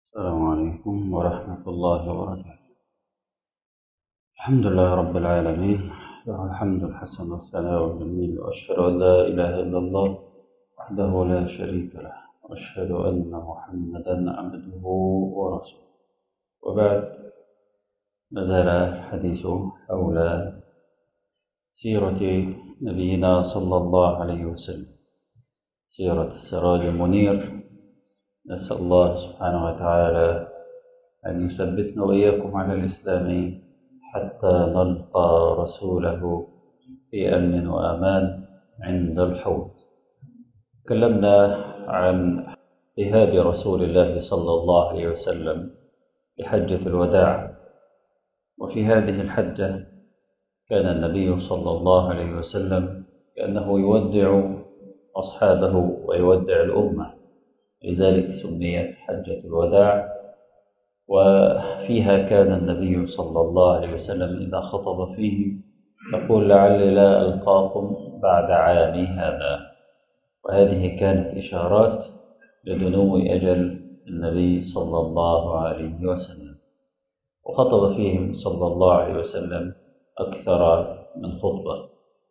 السلام عليكم ورحمة الله وبركاته الحمد لله رب العالمين له الحمد الحسن والثناء الجميل وأشهد أن لا إله إلا الله وحده لا شريك له وأشهد أن محمدا عبده ورسوله وبعد ما زال الحديث حول سيرة نبينا صلى الله عليه وسلم سيرة السراج المنير نسأل الله سبحانه وتعالى أن يثبتنا وإياكم على الإسلام حتى نلقى رسوله في أمن وأمان عند الحوض تكلمنا عن ذهاب رسول الله صلى الله عليه وسلم لحجة الوداع وفي هذه الحجة كان النبي صلى الله عليه وسلم كأنه يودع أصحابه ويودع الأمة لذلك سميت حجة الوداع وفيها كان النبي صلى الله عليه وسلم إذا خطب فيه يقول لعلي لا ألقاكم بعد عامي هذا وهذه كانت إشارات لدنو أجل النبي صلى الله عليه وسلم وخطب فيهم صلى الله عليه وسلم أكثر من خطبة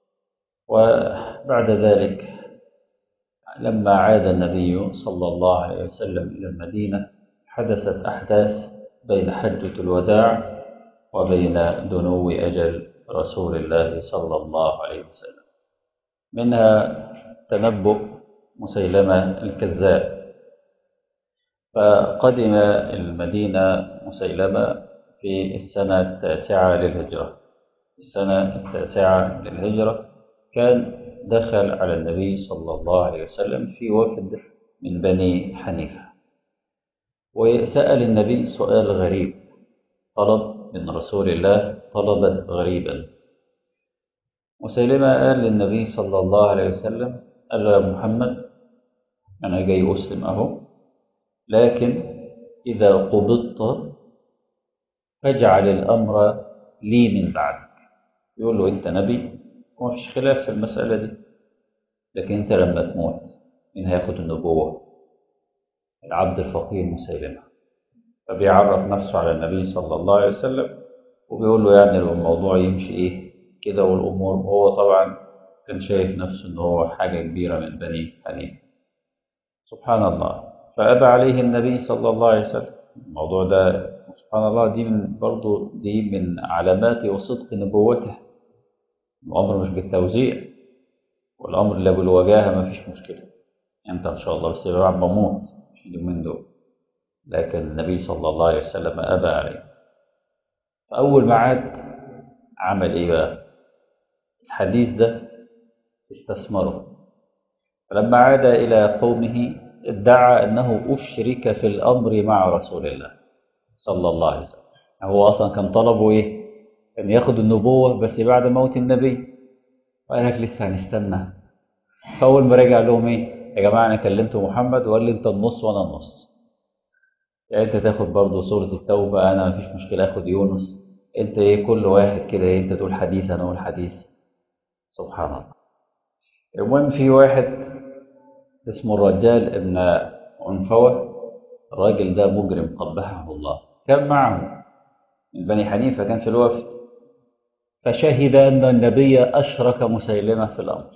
وبعد ذلك لما عاد النبي صلى الله عليه وسلم إلى المدينة حدثت أحداث بين حجة الوداع وبين دنو أجل رسول الله صلى الله عليه وسلم منها تنبؤ مسيلمة الكذاب فقدم المدينة مسيلمة في السنة التاسعة للهجرة السنة التاسعة للهجرة كان دخل على النبي صلى الله عليه وسلم في وفد من بني حنيفة وسأل النبي سؤال غريب طلب من رسول الله طلبا غريبا مسيلمة قال للنبي صلى الله عليه وسلم قال له يا محمد أنا جاي أسلم أهو لكن إذا قبضت فاجعل الأمر لي من بعدك يقول له أنت نبي وما فيش خلاف في المسألة دي لكن أنت لما تموت مين هياخد النبوة العبد الفقير مسيلمة فبيعرف نفسه على النبي صلى الله عليه وسلم وبيقول له يعني لو الموضوع يمشي إيه كده والأمور وهو طبعا كان شايف نفسه إن هو حاجة كبيرة من بني حنيفة سبحان الله فأبى عليه النبي صلى الله عليه وسلم الموضوع ده سبحان الله دي من برضه دي من علامات وصدق نبوته الأمر مش بالتوزيع والأمر اللي بالوجاهة ما فيش مشكلة أنت إن شاء الله بس بعد ما أموت مش اليومين دول لكن النبي صلى الله عليه وسلم أبى عليه فأول ما عاد عمل إيه بقى؟ الحديث ده استثمره فلما عاد إلى قومه ادعى أنه أشرك في الأمر مع رسول الله صلى الله عليه وسلم هو أصلا كان طلبه إيه؟ كان ياخد النبوة بس بعد موت النبي وقال لك لسه هنستنى فأول ما رجع لهم إيه؟ يا جماعة أنا كلمت محمد وقال لي أنت النص وأنا النص يعني أنت تاخد برضه سورة التوبة أنا مفيش مشكلة آخد يونس أنت إيه كل واحد كده إيه أنت تقول حديث أنا أقول حديث سبحان الله المهم في واحد اسمه الرجال ابن عنفوة الراجل ده مجرم قبحه الله كان معه من بني حنيفة كان في الوفد فشهد أن النبي أشرك مسيلمة في الأمر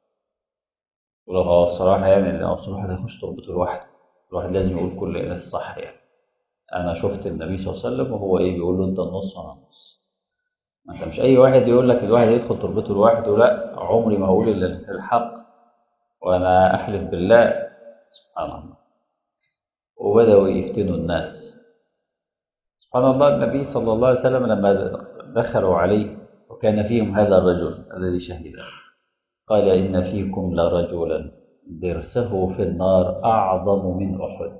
ولو هو الصراحة يعني لو الصراحة ده يخش تربط الواحد الواحد لازم يقول كل إله الصح يعني أنا شفت النبي صلى الله عليه وسلم وهو إيه بيقول له أنت النص وأنا النص ما أنت مش أي واحد يقول لك الواحد يدخل تربته الواحد ولا عمري ما هقول إلا الحق وأنا أحلف بالله سبحان الله وبدأوا يفتنوا الناس سبحان الله النبي صلى الله عليه وسلم لما دخلوا عليه وكان فيهم هذا الرجل الذي شهد قال إن فيكم لرجلا درسه في النار أعظم من أحد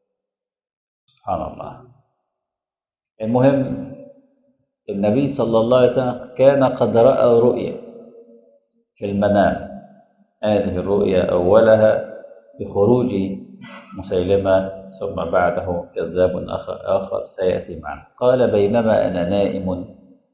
سبحان الله المهم النبي صلى الله عليه وسلم كان قد رأى رؤيا في المنام هذه الرؤيا أولها بخروج مسيلمة ثم بعده كذاب آخر, آخر سيأتي معنا قال بينما أنا نائم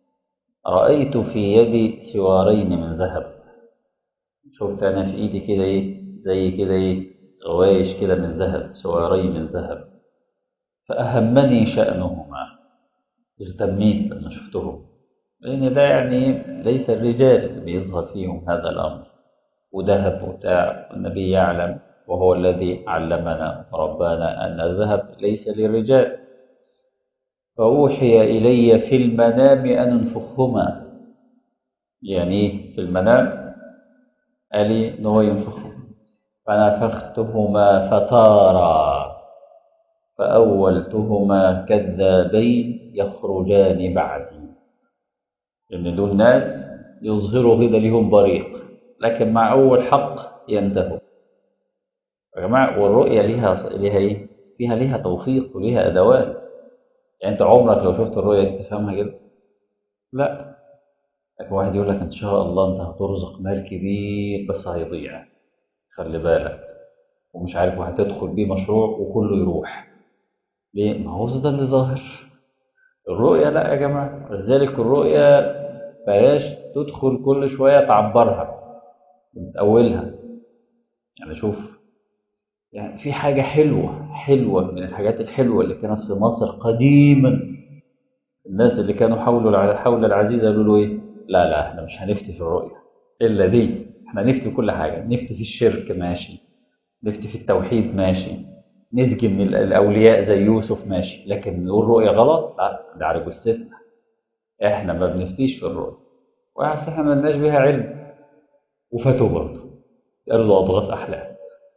رأيت في يدي سوارين من ذهب شفت أنا في إيدي كده إيه زي كده إيه غوايش كده من ذهب سوارين من ذهب فأهمني شأنهما اهتميت لما شفتهم لأن ده يعني ليس الرجال اللي بيظهر فيهم هذا الأمر وذهب وبتاع النبي يعلم وهو الذي علمنا وربانا أن الذهب ليس للرجال فأوحي إلي في المنام أن انفخهما يعني في المنام قال لي إن هو ينفخهما فنفختهما فتارا فأولتهما كذابين يخرجان بعدي لأن دول ناس يظهروا كده لهم بريق لكن مع أول حق ينتهوا يا جماعة والرؤية ليها ليها إيه؟ فيها ليها توفيق وليها أدوات يعني أنت عمرك لو شفت الرؤية أنت تفهمها كده؟ لا لكن واحد يقول لك إن شاء الله أنت هترزق مال كبير بس هيضيع خلي بالك ومش عارف وهتدخل بيه مشروع وكله يروح ليه؟ ما هو ده اللي ظاهر الرؤية لا يا جماعة لذلك الرؤية بلاش تدخل كل شوية تعبرها تأولها يعني شوف يعني في حاجة حلوة حلوة من الحاجات الحلوة اللي كانت في مصر قديما الناس اللي كانوا حول حول العزيز قالوا له ايه لا لا احنا مش هنفتي في الرؤية إلا دي احنا نفتي كل حاجة نفتي في الشرك ماشي نفتي في التوحيد ماشي نسجي من الأولياء زي يوسف ماشي لكن نقول رؤية غلط لا ده على جثتنا احنا ما بنفتيش في الرؤية وأحس احنا ما لناش بيها علم وفاتوا برضه قالوا أضغاث أحلام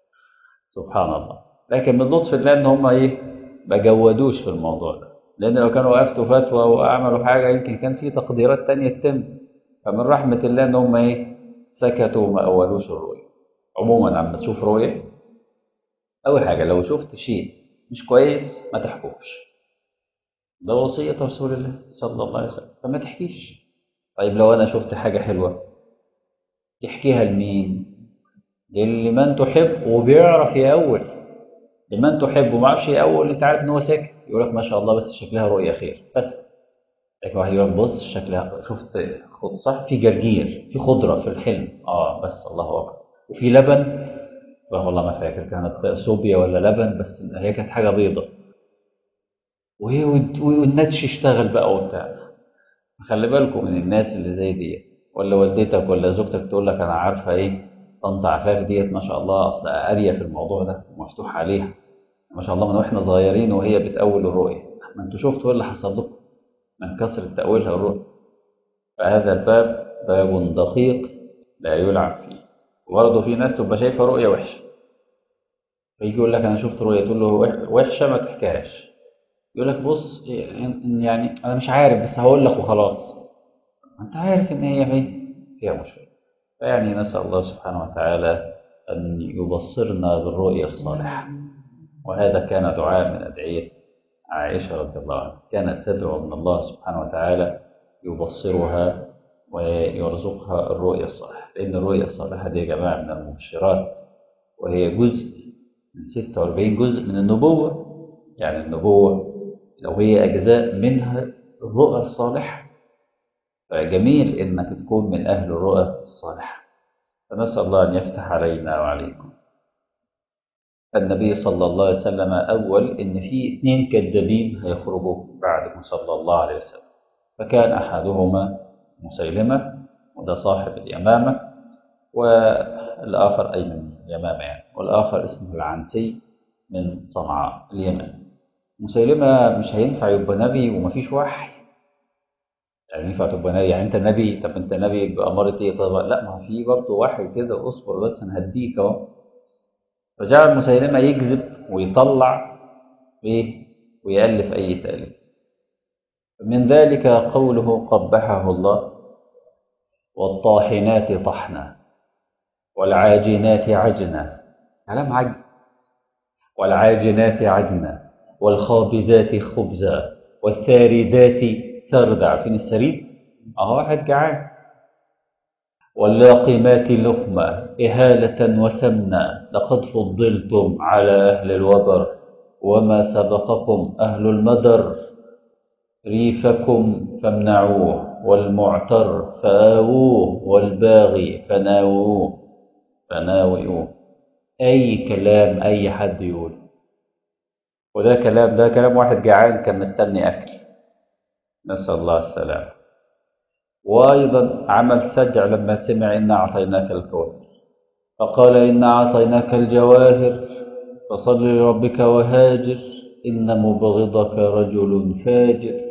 سبحان الله لكن من لطف الله ان هم ايه ما جودوش في الموضوع ده لان لو كانوا وقفتوا فتوى واعملوا حاجه يمكن كان في تقديرات تانية تتم فمن رحمه الله ان هم ايه سكتوا وما اولوش الرؤيه عموما عم تشوف رؤيه اول حاجه لو شفت شيء مش كويس ما تحكوش ده وصيه رسول الله صلى الله عليه وسلم فما تحكيش طيب لو انا شفت حاجه حلوه تحكيها لمين لمن تحب وبيعرف يأول لمن تحب وما عرفش يأول انت عارف ان هو ساكت يقول لك ما شاء الله بس شكلها رؤية خير بس لكن واحد يقول لك بص شكلها شفت خد صح في جرجير في خضرة في الحلم اه بس الله اكبر وفي لبن والله ما فاكر كانت صوبيا ولا لبن بس هي كانت حاجة بيضة وهي والنتش اشتغل بقى وبتاع خلي بالكم من الناس اللي زي دي ولا والدتك ولا زوجتك تقول لك انا عارفه ايه طنط عفاف ديت ما شاء الله اصل قاريه في الموضوع ده ومفتوح عليها ما شاء الله من واحنا صغيرين وهي بتأول الرؤية ما انتوا شفتوا ايه اللي حصل لكم من كثرة تأويلها الرؤية فهذا الباب باب دقيق لا يلعب فيه وبرضه في ناس تبقى شايفة رؤية وحشة فيجي يقول لك انا شفت رؤية تقول له وحشة ما تحكيهاش يقول لك بص يعني انا مش عارف بس هقول لك وخلاص انت عارف ان هي فيها مشكلة فيعني نسأل الله سبحانه وتعالى أن يبصرنا بالرؤية الصالحة وهذا كان دعاء من أدعية عائشة رضي الله عنها كانت تدعو من الله سبحانه وتعالى يبصرها ويرزقها الرؤية الصالحة لأن الرؤية الصالحة دي يا جماعة من المبشرات وهي جزء من 46 جزء من النبوة يعني النبوة لو هي أجزاء منها الرؤى الصالحة فجميل إنك تكون من أهل الرؤى الصالحة فنسأل الله أن يفتح علينا وعليكم النبي صلى الله عليه وسلم أول إن في اثنين كذابين هيخرجوا بعده صلى الله عليه وسلم فكان أحدهما مسيلمة وده صاحب اليمامة والآخر أي من اليمامة يعني والآخر اسمه العنسي من صنعاء اليمن مسيلمة مش هينفع يبقى نبي ومفيش وحي يعني ينفع تبقى نبي يعني انت نبي طب انت نبي بأمارة ايه طب لا ما في برضه وحي كده اصبر بس انا هديك اهو فجعل مسيلمة يكذب ويطلع ايه ويألف اي تأليف من ذلك قوله قبحه الله والطاحنات طحنا والعاجنات عجنا كلام عجن والعاجنات عجنا والخابزات خبزا والثاردات سرد عارفين السريد اهو واحد جعان واللاقمات لقمة إهالة وسمنا لقد فضلتم على أهل الوبر وما سبقكم أهل المدر ريفكم فامنعوه والمعتر فآووه والباغي فناووه فناوئوه أي كلام أي حد يقول وده كلام ده كلام واحد جعان كان مستني أكل نسأل الله السلامة وأيضا عمل سجع لما سمع إنا أعطيناك الكون فقال إنا أعطيناك الجواهر فصل لربك وهاجر إن مبغضك رجل فاجر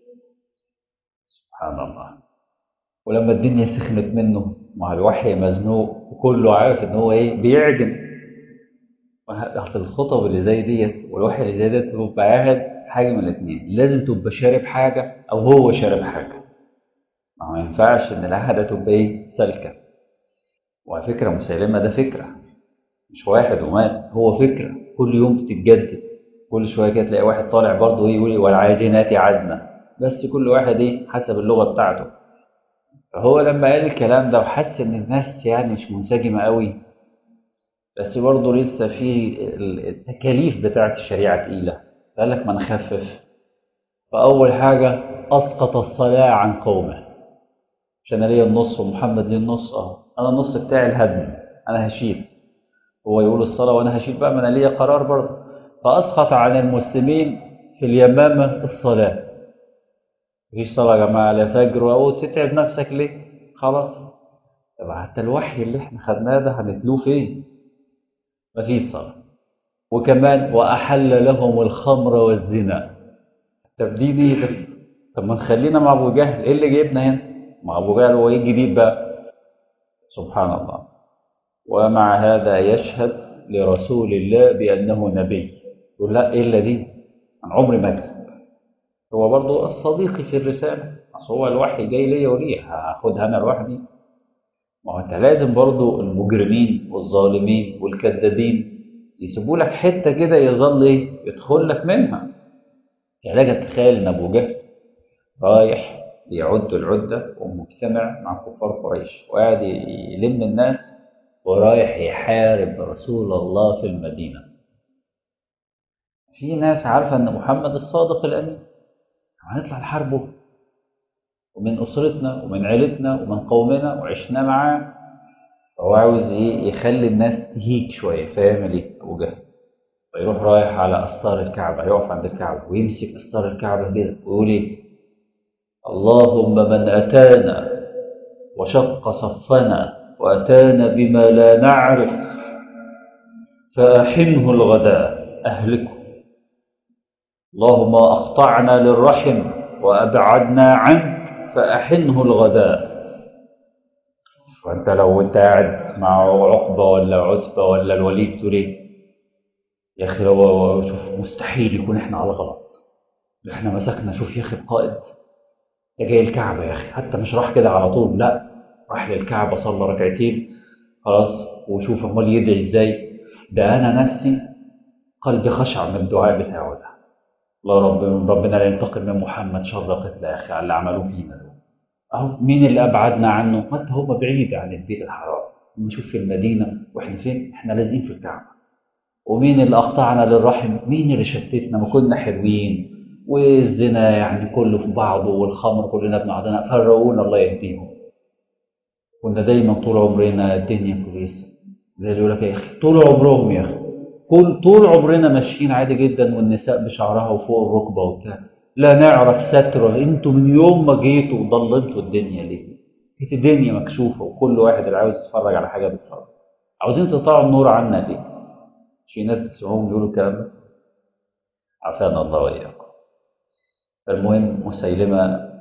سبحان الله ولما الدنيا سخنت منه مع الوحي مزنوق وكله عارف ان هو ايه بيعجن اصل الخطب اللي زي ديت والوحي اللي زي ديت تبقى قاعد حاجه من الاثنين لازم تبقى شارب حاجه او هو شارب حاجه ما ينفعش ان القعده تبقى ايه سالكه وعلى فكره مسيلمه ده فكره مش واحد ومات هو فكره كل يوم بتتجدد كل شويه كده تلاقي واحد طالع برضه ايه يقول والعاجنات عدنا بس كل واحد ايه حسب اللغه بتاعته فهو لما قال الكلام ده وحس ان الناس يعني مش منسجمه قوي بس برضه لسه في التكاليف بتاعت الشريعه تقيله فقال لك ما نخفف فاول حاجه اسقط الصلاه عن قومه عشان انا ليا النص ومحمد ليه النص اه انا النص بتاعي الهدم انا هشيل هو يقول الصلاه وانا هشيل بقى ما انا ليا قرار برضه فاسقط عن المسلمين في اليمامه الصلاه مفيش صلاة يا جماعة لا فجر أو تتعب نفسك ليه؟ خلاص طب حتى الوحي اللي احنا خدناه ده هنتلوه فين؟ مفيش صلاة وكمان وأحل لهم الخمر والزنا طب دي دي بس طب ما نخلينا مع أبو جهل إيه اللي جايبنا هنا؟ مع أبو جهل هو إيه الجديد بقى؟ سبحان الله ومع هذا يشهد لرسول الله بأنه نبي يقول لا إلا دي أنا عمري ما أكذب هو برضه الصديق في الرسالة أصل هو الوحي جاي ليا وليه هاخدها أنا لوحدي ما هو أنت لازم برضه المجرمين والظالمين والكذابين يسيبوا لك حتة كده يظل إيه يدخل لك منها يعني لك تخيل إن أبو جهل رايح يعد العدة ومجتمع مع كفار قريش وقاعد يلم الناس ورايح يحارب رسول الله في المدينة في ناس عارفة أن محمد الصادق الأمين هنطلع نحاربه ومن أسرتنا ومن عيلتنا ومن قومنا وعشنا معاه فهو عاوز إيه يخلي الناس تهيج شوية فيعمل إيه أبو جهل فيروح رايح على أستار الكعبة يقف عند الكعبة ويمسك أستار الكعبة كده ويقول إيه اللهم من أتانا وشق صفنا وأتانا بما لا نعرف فأحنه الغداء أهلكه اللهم أقطعنا للرحم وأبعدنا عنك فأحنه الغداء وأنت لو أنت قاعد مع عقبة ولا عتبة ولا الوليد تقول إيه؟ يا أخي لو شوف مستحيل يكون إحنا على غلط إحنا مسكنا شوف يا أخي القائد ده جاي الكعبة يا أخي حتى مش راح كده على طول لا راح للكعبة صلى ركعتين خلاص وشوف أمال يدعي إزاي ده أنا نفسي قلبي خشع من الدعاء بتاعه ده الله رب ربنا لا ينتقم من محمد شر قتل يا اخي على اللي عملوه فينا دول اهو مين اللي ابعدنا عنه؟ حتى هم بعيد عن البيت الحرام نشوف في المدينه واحنا فين؟ احنا لازقين في الكعبه ومين اللي اقطعنا للرحم؟ مين اللي شتتنا؟ ما كنا حلوين والزنا يعني كله في بعضه والخمر كلنا بنعضنا فرقونا الله يهديهم كنا دايما طول عمرنا الدنيا كويسه زي اللي يقول لك يا اخي طول عمرهم يا اخي كل طول عمرنا ماشيين عادي جدا والنساء بشعرها وفوق الركبه وبتاع لا نعرف ستر انتوا من يوم ما جيتوا وضلمتوا الدنيا ليه؟ كانت الدنيا مكشوفه وكل واحد اللي عاوز يتفرج على حاجه بيتفرج عاوزين تقطعوا النور عنا ليه؟ في ناس بتسمعوهم بيقولوا الكلام ده عافانا الله واياكم المهم مسيلمه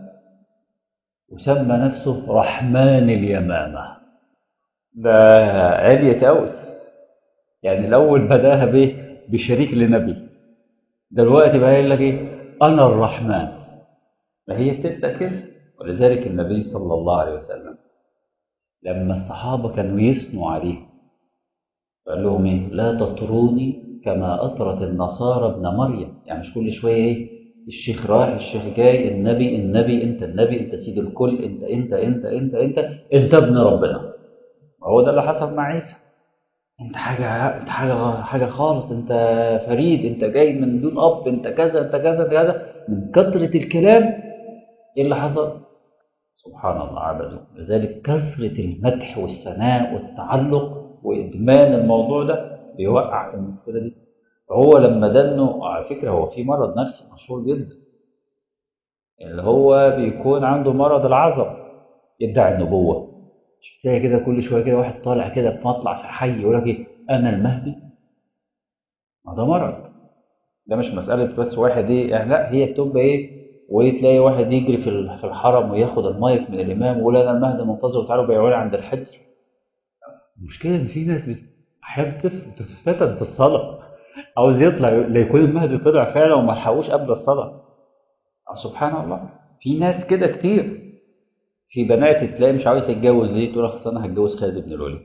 وسمى نفسه رحمن اليمامه ده علية قوي يعني الأول بداها بإيه؟ بشريك لنبي دلوقتي بقى يقول لك إيه؟ أنا الرحمن ما هي بتبدأ كده ولذلك النبي صلى الله عليه وسلم لما الصحابة كانوا يثنوا عليه قال لهم إيه؟ لا تطروني كما أطرت النصارى ابن مريم يعني مش كل شوية إيه؟ الشيخ رايح الشيخ جاي النبي النبي أنت النبي أنت سيد الكل أنت أنت أنت أنت أنت أنت ابن ربنا هو ده اللي حصل مع عيسى انت حاجه انت حاجه حاجه خالص انت فريد انت جاي من دون اب انت كذا انت كذا انت كذا من كثره الكلام ايه اللي حصل؟ سبحان الله عبده لذلك كثره المدح والثناء والتعلق وادمان الموضوع ده بيوقع في المشكله دي هو لما دنه على فكرة هو في مرض نفسي مشهور جدا اللي هو بيكون عنده مرض العظم يدعي النبوة مش تلاقي كده كل شوية كده واحد طالع كده في مطلع في حي يقول لك ايه أنا المهدي ما ده مرض ده مش مسألة بس واحد ايه يعني لا هي بتبقى ايه وتلاقي واحد يجري في ال- في الحرم وياخد المايك من الإمام ويقول أنا المهدي منتظر وتعالوا بيعوا لي عند الحجر المشكلة إن في ناس بت- أحيانا بتف- بتفتتن في الصلاة عاوز يطلع ليكون المهدي طلع فعلا وما لحقوش قبل الصلاة آه، سبحان الله في ناس كده كتير في بنات تلاقي مش عاوز تتجوز ليه تقول لك أصل انا هتجوز خالد بن الوليد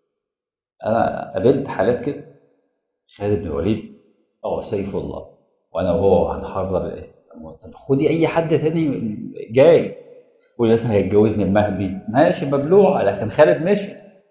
انا قابلت حالات كده خالد بن الوليد اه سيف الله وانا وهو هنحرر ايه طب خدي اي حد تاني جاي ولسه هيتجوزني المهدي ماشي مبلوع لكن خالد مشي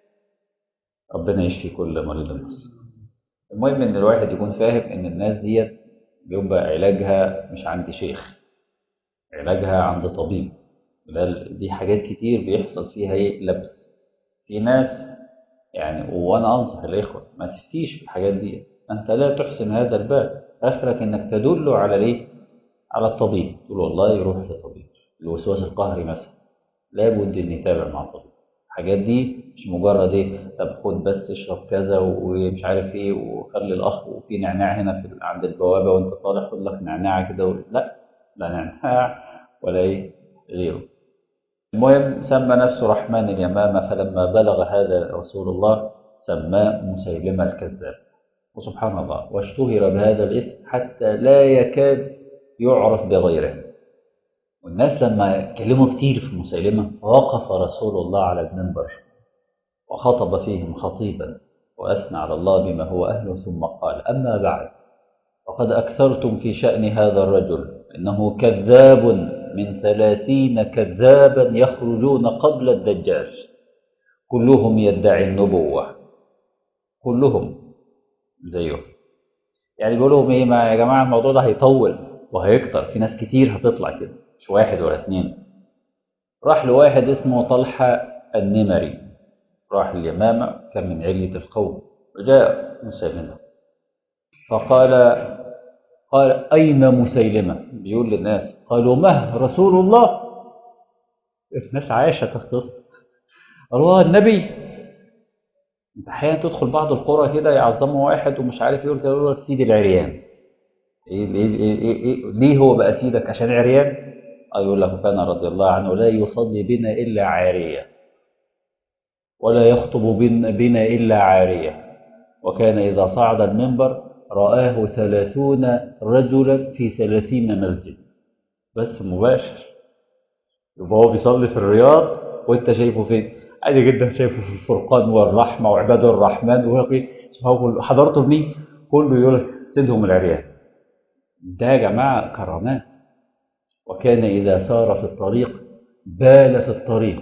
ربنا يشفي كل مريض مسلم المهم ان الواحد يكون فاهم ان الناس ديت بيبقى علاجها مش عند شيخ علاجها عند طبيب ده دي حاجات كتير بيحصل فيها ايه لبس في ناس يعني وانا انصح الاخوه ما تفتيش في الحاجات دي انت لا تحسن هذا الباب اخرك انك تدله على ايه على الطبيب تقول والله يروح لطبيب الوسواس القهري مثلا لابد ان يتابع مع الطبيب الحاجات دي مش مجرد ايه طب خد بس اشرب كذا ومش عارف ايه وخلي الاخ وفي نعناع هنا في عند البوابه وانت طالع خد لك نعناع كده و... لا لا نعناع ولا ايه غيره المهم سمى نفسه رحمن اليمامة فلما بلغ هذا رسول الله سماه مسيلمة الكذاب وسبحان الله واشتهر بهذا الاسم حتى لا يكاد يعرف بغيره والناس لما كلموا كتير في مسيلمة وقف رسول الله على المنبر وخطب فيهم خطيبا وأثنى على الله بما هو أهله ثم قال أما بعد وقد أكثرتم في شأن هذا الرجل إنه كذاب من ثلاثين كذابا يخرجون قبل الدجال كلهم يدعي النبوة كلهم زيه يعني بيقول لهم ايه ما يا جماعة الموضوع ده هيطول وهيكتر في ناس كتير هتطلع كده مش واحد ولا اتنين راح لواحد اسمه طلحة النمري راح اليمامة كان من علية القوم وجاء مسيلمة فقال قال أين مسيلمة بيقول للناس قالوا مه رسول الله الناس عايشة تختص الله النبي انت احيانا تدخل بعض القرى كده يعظموا واحد ومش عارف يقول كده يقول لك سيد العريان إيه إيه إيه إيه إيه ليه هو بقى سيدك عشان عريان اه يقول لك كان رضي الله عنه لا يصلي بنا الا عاريه ولا يخطب بنا بنا الا عاريه وكان اذا صعد المنبر رآه ثلاثون رجلا في ثلاثين مسجد بس مباشر يبقى هو بيصلي في الرياض وانت شايفه فين عادي جدا شايفه في الفرقان والرحمة وعباد الرحمن وهو حضرته بمين كله يقول لك سيدهم العريان ده يا جماعة كرامات وكان إذا سار في الطريق بال في الطريق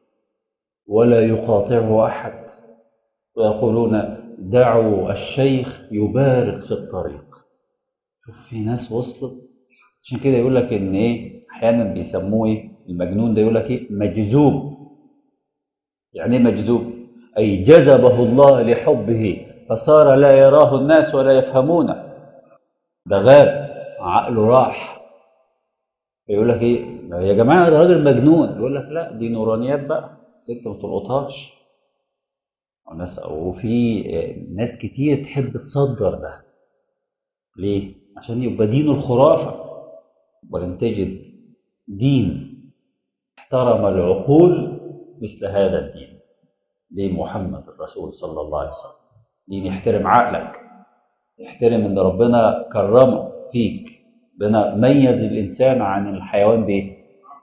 ولا يقاطعه أحد ويقولون دعوا الشيخ يبارك في الطريق شوف في ناس وصلت عشان كده يقول لك ان ايه احيانا بيسموه ايه المجنون ده يقول لك ايه مجذوب يعني ايه مجذوب اي جذبه الله لحبه فصار لا يراه الناس ولا يفهمونه ده غاب عقله راح يقول لك ايه يا جماعه ده راجل مجنون يقول لك لا دي نورانيات بقى ست ما تلقطهاش وناس وفي ناس كتير تحب تصدر ده ليه؟ عشان يبقى دينه الخرافة ولم تجد دين احترم العقول مثل هذا الدين دين محمد الرسول صلى الله عليه وسلم دين يحترم عقلك يحترم ان ربنا كرمه فيك ربنا ميز الانسان عن الحيوان بايه؟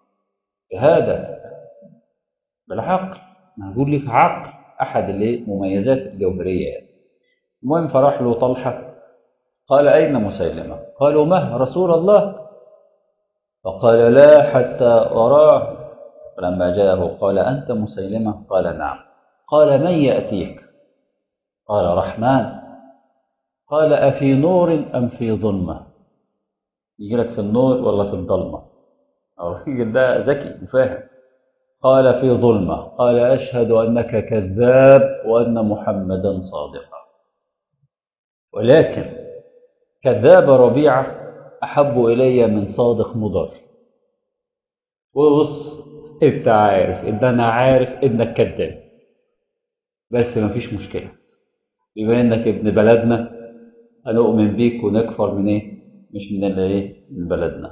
بهذا بالعقل ما هقول لك عقل احد اللي مميزات الجوهريه يعني. المهم فراح له طلحه قال اين مسيلمه قالوا مه رسول الله فقال لا حتى اراه فلما جاءه قال انت مسيلمه قال نعم قال من ياتيك قال رحمن قال افي نور ام في ظلمه يجي لك في النور ولا في الظلمه الراجل ده ذكي وفاهم قال في ظلمة قال أشهد أنك كذاب وأن محمدا صادقا ولكن كذاب ربيعة أحب إلي من صادق مضر وبص أنت عارف إن أنا عارف إنك كذاب بس مفيش مشكلة بما إنك ابن بلدنا هنؤمن بيك ونكفر من إيه؟ مش من اللي إيه؟ من بلدنا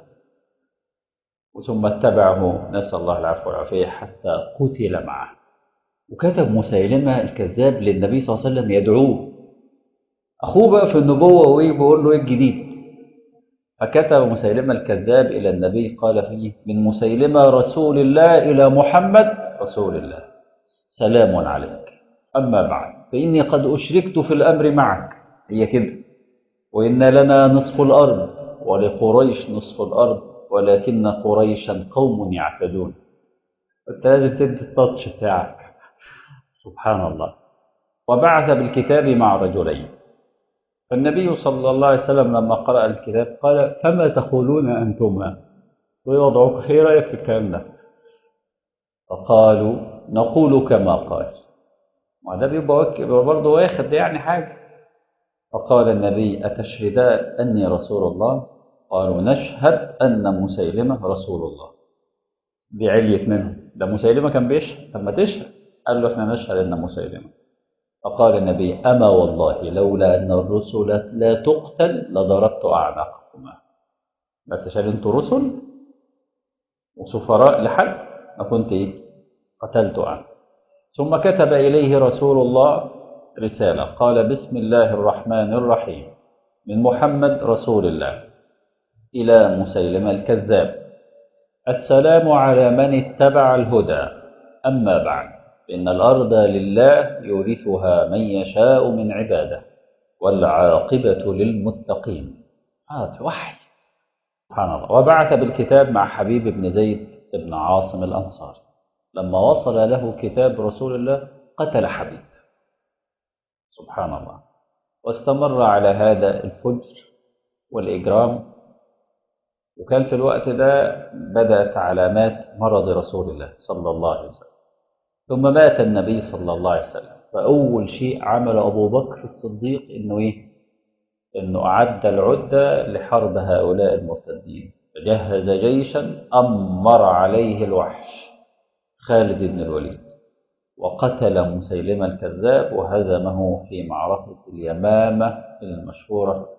ثم اتبعه نسأل الله العفو والعافية حتى قتل معه وكتب مسيلمة الكذاب للنبي صلى الله عليه وسلم يدعوه أخوه بقى في النبوة وإيه بيقول له إيه الجديد فكتب مسيلمة الكذاب إلى النبي قال فيه من مسيلمة رسول الله إلى محمد رسول الله سلام عليك أما بعد فإني قد أشركت في الأمر معك هي كده وإن لنا نصف الأرض ولقريش نصف الأرض ولكن قريشا قوم يعتدون أنت لازم تدي التاتش بتاعك سبحان الله وبعث بالكتاب مع رجلين فالنبي صلى الله عليه وسلم لما قرأ الكتاب قال فما تقولون أنتما ويوضعك ايه رأيك في الكلام ده فقالوا نقول كما قال وده بيبقى برضه واخد يعني حاجة فقال النبي أتشهدان أني رسول الله قالوا نشهد أن مسيلمة رسول الله دي عليت منهم ده مسيلمة كان بيشهد طب ما تشهد قال له احنا نشهد أن مسيلمة فقال النبي أما والله لولا أن الرسل لا تقتل لضربت أعناقكما بس عشان انتوا رسل وسفراء لحد ما كنت ايه قتلت عنه ثم كتب إليه رسول الله رسالة قال بسم الله الرحمن الرحيم من محمد رسول الله إلى مسيلمة الكذاب السلام على من اتبع الهدى أما بعد إن الأرض لله يورثها من يشاء من عباده والعاقبة للمتقين هذا وحي سبحان الله وبعث بالكتاب مع حبيب بن زيد بن عاصم الأنصاري لما وصل له كتاب رسول الله قتل حبيب سبحان الله واستمر على هذا الفجر والإجرام وكان في الوقت ده بدأت علامات مرض رسول الله صلى الله عليه وسلم ثم مات النبي صلى الله عليه وسلم فأول شيء عمل أبو بكر الصديق إنه إيه؟ إنه أعد العدة لحرب هؤلاء المرتدين فجهز جيشا أمر عليه الوحش خالد بن الوليد وقتل مسيلمة الكذاب وهزمه في معركة اليمامة المشهورة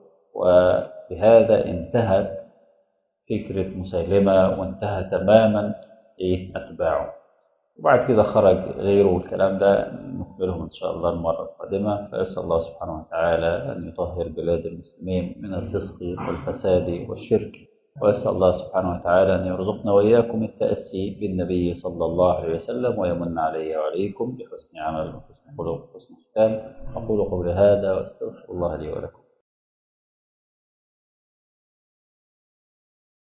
وبهذا انتهت فكرة مسيلمة وانتهى تماما إيه أتباعه وبعد كده خرج غيره والكلام ده نخبرهم إن شاء الله المرة القادمة فأسأل الله سبحانه وتعالى أن يطهر بلاد المسلمين من الفسق والفساد والشرك وأسأل الله سبحانه وتعالى أن يرزقنا وإياكم التأسي بالنبي صلى الله عليه وسلم ويمن علي وعليكم بحسن عمل وحسن خلق وحسن ختام أقول قولي هذا وأستغفر الله لي ولكم